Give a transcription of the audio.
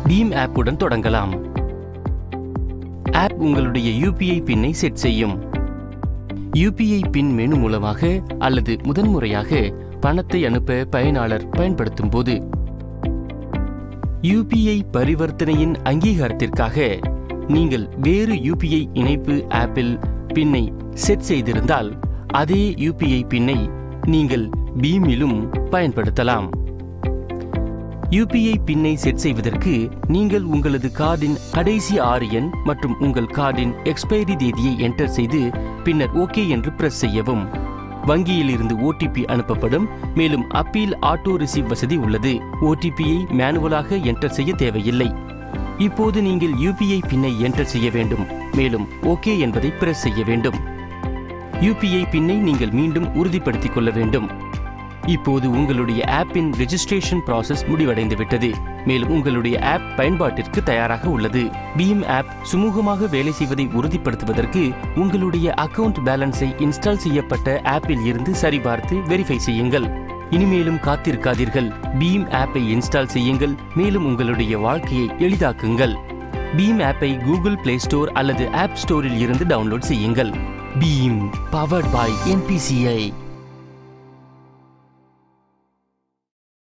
beam ஆப்புடன் தொடங்கலாம் app உங்களுடைய UPI பின்னை செட் செய்யும் யூபிஐ பின் மெனு மூலமாக அல்லது முதன்முறையாக பணத்தை அனுப்ப பயனாளர் பயன்படுத்தும் போது யூபிஐ பரிவர்த்தனையின் அங்கீகாரத்திற்காக நீங்கள் வேறு யூபிஐ இணைப்பு ஆப்பில் பின்னை செட் செய்திருந்தால் அதே யூபிஐ பின்னை நீங்கள் பீமிலும் பயன்படுத்தலாம் யூபிஐ பின்னை செட் செய்வதற்கு நீங்கள் உங்களது கார்டின் கடைசி ஆறு எண் மற்றும் உங்கள் கார்டின் எக்ஸ்பைரி தேதியை என்டர் செய்து பின்னர் ஓகே என்று பிரஸ் செய்யவும் வங்கியில் இருந்து ஓடிபி அனுப்பப்படும் மேலும் அப்பீல் ஆட்டோ ரிசீவ் வசதி உள்ளது ஓடிபியை மேனுவலாக என்டர் செய்ய தேவையில்லை இப்போது நீங்கள் யூபிஐ பின்னை என்டர் செய்ய வேண்டும் மேலும் ஓகே என்பதை பிரஸ் செய்ய வேண்டும் யூபிஐ பின்னை நீங்கள் மீண்டும் உறுதிப்படுத்திக் கொள்ள வேண்டும் இப்போது உங்களுடைய ஆப்பின் ரெஜிஸ்ட்ரேஷன் ப்ராசஸ் முடிவடைந்து விட்டது மேலும் உங்களுடைய ஆப் பயன்பாட்டிற்கு தயாராக உள்ளது பீம் ஆப் சுமூகமாக வேலை செய்வதை உறுதிப்படுத்துவதற்கு உங்களுடைய அக்கவுண்ட் பேலன்ஸை இன்ஸ்டால் செய்யப்பட்ட ஆப்பில் இருந்து சரிபார்த்து வெரிஃபை செய்யுங்கள் இனிமேலும் காத்திருக்காதீர்கள் பீம் ஆப்பை இன்ஸ்டால் செய்யுங்கள் மேலும் உங்களுடைய வாழ்க்கையை எளிதாக்குங்கள் பீம் ஆப்பை கூகுள் பிளே ஸ்டோர் அல்லது ஆப் ஸ்டோரில் இருந்து டவுன்லோட் செய்யுங்கள் பீம் பவர்ட் பை என்பிசிஐ